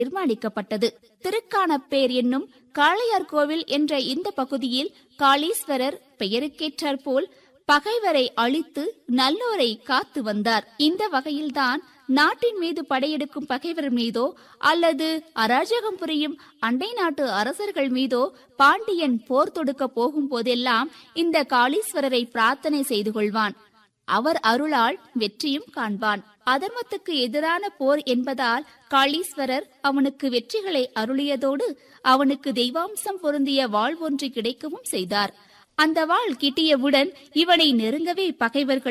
நிர்மாணிக்கப்பட்டது திருக்கானப்பேர் என்னும் காளையார் கோவில் என்ற இந்த பகுதியில் காளீஸ்வரர் பெயருக்கேற்றாற்போல் பகைவரை அழித்து நல்லோரை காத்து வந்தார் இந்த வகையில்தான் நாட்டின் மீது படையெடுக்கும் பகைவர் மீதோ அல்லது அராஜகம் புரியும் அண்டை நாட்டு அரசர்கள் மீதோ பாண்டியன் போர் தொடுக்க போகும் போதெல்லாம் இந்த காளீஸ்வரரை பிரார்த்தனை செய்து கொள்வான் அவர் அருளால் வெற்றியும் காண்பான் அதர்மத்துக்கு எதிரான போர் என்பதால் காளீஸ்வரர் அவனுக்கு வெற்றிகளை அருளியதோடு அவனுக்கு தெய்வாம்சம் பொருந்திய வாழ் ஒன்று கிடைக்கவும் செய்தார் அந்த வாழ் கிட்டியவுடன் இவனை நெருங்கவே பகைவர்கள்